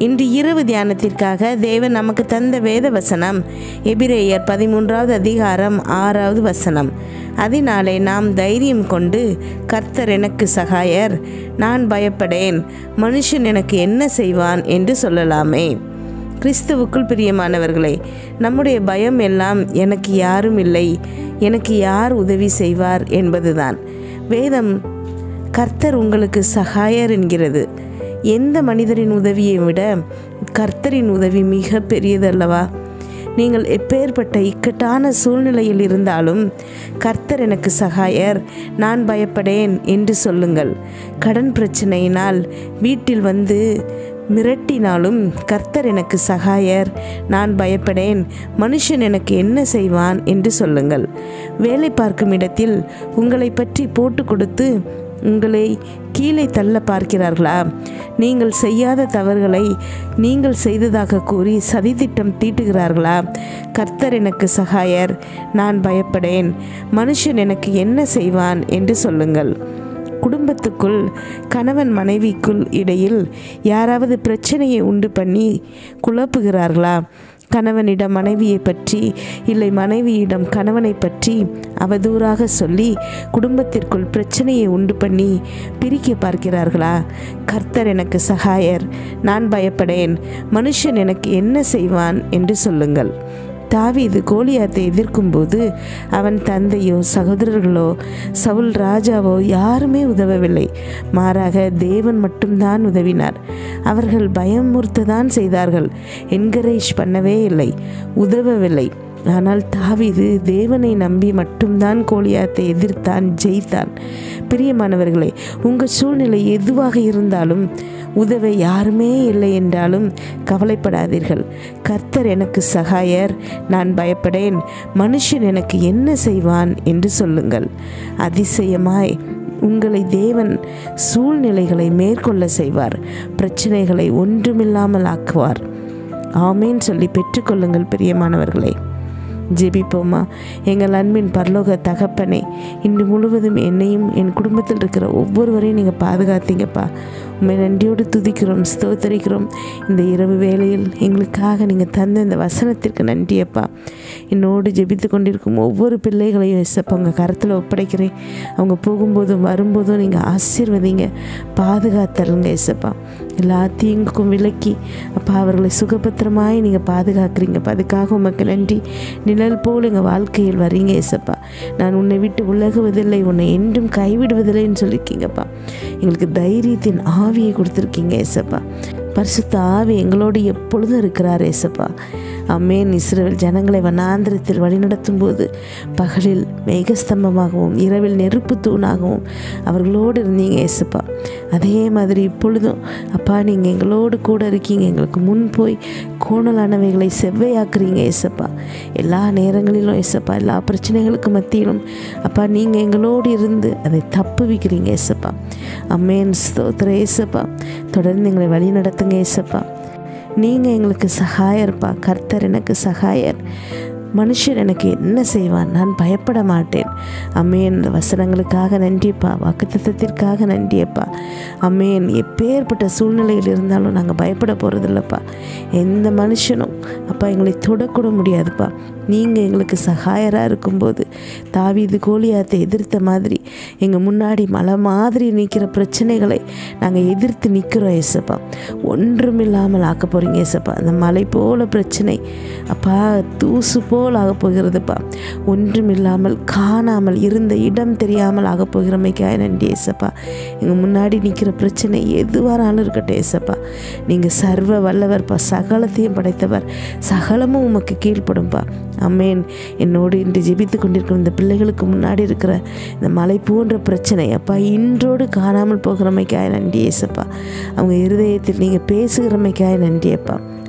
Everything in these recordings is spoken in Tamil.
இன்று இரவு தியானத்திற்காக தேவன் நமக்கு தந்த வேத வசனம் எபிரேயர் பதிமூன்றாவது அதிகாரம் ஆறாவது வசனம் அதனாலே நாம் தைரியம் கொண்டு கர்த்தர் எனக்கு சகாயர் நான் பயப்படேன் மனுஷன் எனக்கு என்ன செய்வான் என்று சொல்லலாமே கிறிஸ்துவுக்குள் பிரியமானவர்களே நம்முடைய பயம் எல்லாம் எனக்கு யாரும் இல்லை எனக்கு யார் உதவி செய்வார் என்பதுதான் வேதம் கர்த்தர் உங்களுக்கு சகாயர் என்கிறது எந்த மனிதரின் உதவியை விட கர்த்தரின் உதவி மிக பெரியதல்லவா நீங்கள் எப்பேற்பட்ட இக்கட்டான சூழ்நிலையில் இருந்தாலும் கர்த்தர் எனக்கு சகாயர் நான் பயப்படேன் என்று சொல்லுங்கள் கடன் பிரச்சனையினால் வீட்டில் வந்து மிரட்டினாலும் கர்த்தர் எனக்கு சகாயர் நான் பயப்படேன் மனுஷன் எனக்கு என்ன செய்வான் என்று சொல்லுங்கள் வேலை பார்க்கும் இடத்தில் உங்களை பற்றி போட்டு கொடுத்து உங்களை கீழே தள்ள பார்க்கிறார்களா நீங்கள் செய்யாத தவறுகளை நீங்கள் செய்ததாக கூறி சதித்திட்டம் தீட்டுகிறார்களா கர்த்தர் எனக்கு சகாயர் நான் பயப்படேன் மனுஷன் எனக்கு என்ன செய்வான் என்று சொல்லுங்கள் குடும்பத்துக்குள் கணவன் மனைவிக்குள் இடையில் யாராவது பிரச்சனையை உண்டு பண்ணி குழப்புகிறார்களா கணவனிடம் மனைவியை பற்றி இல்லை மனைவியிடம் கணவனை பற்றி அவதூறாக சொல்லி குடும்பத்திற்குள் பிரச்சனையை உண்டு பண்ணி பிரிக்க பார்க்கிறார்களா கர்த்தர் எனக்கு சகாயர் நான் பயப்படேன் மனுஷன் எனக்கு என்ன செய்வான் என்று சொல்லுங்கள் தாவீது கோலியாத்தை எதிர்க்கும்போது அவன் தந்தையோ சகோதரர்களோ சவுல் ராஜாவோ யாருமே உதவவில்லை மாறாக தேவன் மட்டும்தான் உதவினார் அவர்கள் பயமுறுத்ததான் செய்தார்கள் என்கரேஜ் பண்ணவே இல்லை உதவவில்லை ஆனால் தாவீது தேவனை நம்பி மட்டும்தான் கோலியாத்தை எதிர்த்தான் ஜெயித்தான் பிரியமானவர்களே உங்கள் சூழ்நிலை எதுவாக இருந்தாலும் உதவ யாருமே இல்லை என்றாலும் கவலைப்படாதீர்கள் கர்த்தர் எனக்கு சகாயர் நான் பயப்படேன் மனுஷன் எனக்கு என்ன செய்வான் என்று சொல்லுங்கள் அதிசயமாய் உங்களை தேவன் சூழ்நிலைகளை மேற்கொள்ள செய்வார் பிரச்சனைகளை ஒன்றுமில்லாமல் ஆக்குவார் ஆமேன் சொல்லி பெற்றுக்கொள்ளுங்கள் பிரியமானவர்களே ஜெபிப்போமா எங்கள் அன்பின் பரலோக தகப்பனே இன்று முழுவதும் என்னையும் என் குடும்பத்தில் இருக்கிற ஒவ்வொருவரையும் நீங்கள் பாதுகாத்தீங்கப்பா உண்மை நன்றியோடு துதிக்கிறோம் ஸ்தோத்தரிக்கிறோம் இந்த இரவு வேளையில் எங்களுக்காக நீங்கள் தந்த இந்த வசனத்திற்கு நன்றியப்பா என்னோடு ஜெபித்து கொண்டிருக்கும் ஒவ்வொரு பிள்ளைகளையும் எசப்பா உங்கள் கரத்தில் ஒப்படைக்கிறேன் அவங்க போகும்போதும் வரும்போதும் நீங்கள் ஆசீர்வதிங்க பாதுகாத்தருங்க எசப்பா எல்லா தீங்குக்கும் விலக்கி அப்பா அவர்களை சுகபத்திரமாய் நீங்கள் பாதுகாக்கிறீங்கப்பா அதுக்காக உமக்கு நன்றி நிழல் போல் எங்கள் வாழ்க்கையில் வரீங்க ஏசப்பா நான் உன்னை விட்டு உலகுவதில்லை உன்னை என்றும் கைவிடுவதில்லைன்னு சொல்லியிருக்கீங்கப்பா எங்களுக்கு தைரியத்தின் ஆவியை கொடுத்துருக்கீங்க ஏசப்பா பரிசுத்த ஆவி எங்களோடு எப்பொழுதும் இருக்கிறார் ஏசப்பா அம்மேன் இஸ்ரேல் ஜனங்களை வனாந்திரத்தில் வழிநடத்தும் போது பகலில் மேகஸ்தம்பமாகவும் இரவில் நெருப்பு தூணாகவும் அவர்களோடு இருந்தீங்க ஏசப்பா அதே மாதிரி இப்பொழுதும் அப்பா நீங்கள் எங்களோடு கூட இருக்கீங்க எங்களுக்கு முன் போய் கோணலானவைகளை செவ்வையாக்குறீங்க ஏசப்பா எல்லா நேரங்களிலும் ஏசப்பா எல்லா பிரச்சனைகளுக்கு மத்தியிலும் அப்பா நீங்கள் எங்களோடு இருந்து அதை தப்புவிக்கிறீங்க ஏசப்பா அம்மேன் ஸ்தோத்திர ஏசப்பா தொடர்ந்து எங்களை வழி நடத்துங்க ஏசப்பா நீங்கள் எங்களுக்கு சகாயர்ப்பா கர்த்தர் எனக்கு சகாயர் மனுஷர் எனக்கு என்ன செய்வான் நான் பயப்பட மாட்டேன் அம்மேன் இந்த வசனங்களுக்காக நன்றிப்பா வாக்குத்தத்திற்காக நன்றியப்பா அம்மேன் எப்பேற்பட்ட சூழ்நிலையில் இருந்தாலும் நாங்கள் பயப்பட போகிறதில்லப்பா எந்த மனுஷனும் அப்பா எங்களை தொடக்கூட முடியாதுப்பா நீங்கள் எங்களுக்கு சகாயராக இருக்கும்போது தாவீது கோலியாத்தை எதிர்த்த மாதிரி எங்கள் முன்னாடி மலை மாதிரி நிற்கிற பிரச்சனைகளை நாங்கள் எதிர்த்து நிற்கிறோம் ஏசப்பா ஒன்றுமில்லாமல் ஆக்க போகிறீங்க ஏசப்பா அந்த மலை போல பிரச்சனை அப்பா தூசு போல் ஆக போகிறதுப்பா ஒன்றுமில்லாமல் காணாமல் இருந்த இடம் தெரியாமல் ஆக போகிறமைக்காக நன்றி ஏசப்பா எங்கள் முன்னாடி நிற்கிற பிரச்சனை எதுவானாலும் இருக்கட்டும் ஏசப்பா நீங்கள் சர்வ வல்லவர்ப்பா சகலத்தையும் படைத்தவர் சகலமும் உமக்கு கீழ்ப்படும்பா அம்மேன் என்னோடு இன்று ஜெபித்து கொண்டிருக்கிற இந்த பிள்ளைகளுக்கு முன்னாடி இருக்கிற இந்த மலை போன்ற பிரச்சனை அப்பா இன்றோடு காணாமல் போகிறமைக்காக நன்றி ஏசப்பா அவங்க இருதயத்தில் நீங்கள் பேசுகிறமைக்காக நன்றி அப்பா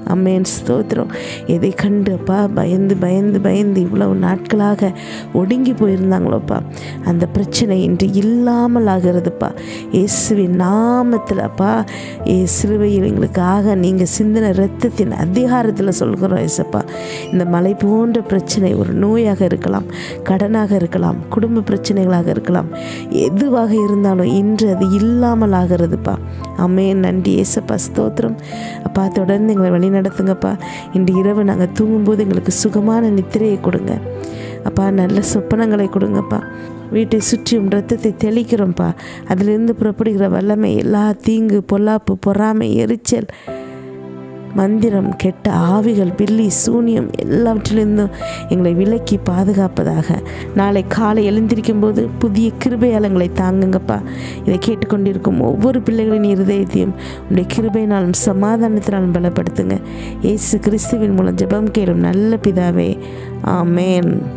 அம்மேன் ஸ்தோத்திரம் எதை கண்டு அப்பா பயந்து பயந்து பயந்து இவ்வளவு நாட்களாக ஒடுங்கி போயிருந்தாங்களோப்பா அந்த பிரச்சனை இன்று இல்லாமல் ஆகிறதுப்பா இயேசுவின் நாமத்தில் அப்பா ஏ சிலுவையில் எங்களுக்காக நீங்கள் சிந்தின இரத்தத்தின் அதிகாரத்தில் சொல்கிறோம் ஏசப்பா இந்த மலை போன்ற பிரச்சனை ஒரு நோயாக இருக்கலாம் கடனாக இருக்கலாம் குடும்ப பிரச்சனைகளாக இருக்கலாம் எதுவாக இருந்தாலும் இன்று அது இல்லாமல் ஆகிறதுப்பா அம்மே நன்றி ஏசப்பா ஸ்தோத்திரம் அப்பா தொடர்ந்து எங்களை வழி நடத்துங்கப்பா இன்று இரவு நாங்கள் தூங்கும்போது எங்களுக்கு சுகமான நித்திரையை கொடுங்க அப்பா நல்ல சொப்பனங்களை கொடுங்கப்பா வீட்டை சுற்றியும் ரத்தத்தை தெளிக்கிறோம்ப்பா அதிலிருந்து புறப்படுகிற வல்லமை எல்லா தீங்கு பொல்லாப்பு பொறாமை எரிச்சல் மந்திரம் கெட்ட ஆவிகள் பில்லி சூனியம் எல்லாவற்றிலிருந்தும் எங்களை விலக்கி பாதுகாப்பதாக நாளை காலை எழுந்திருக்கும் போது புதிய கிருபையாளங்களை தாங்குங்கப்பா இதை கேட்டுக்கொண்டிருக்கும் ஒவ்வொரு பிள்ளைகளின் இருதயத்தையும் உடைய கிருபையினாலும் சமாதானத்தினாலும் பலப்படுத்துங்க இயேசு கிறிஸ்துவின் மூலம் ஜெபம் கேளும் நல்ல பிதாவே ஆமேன்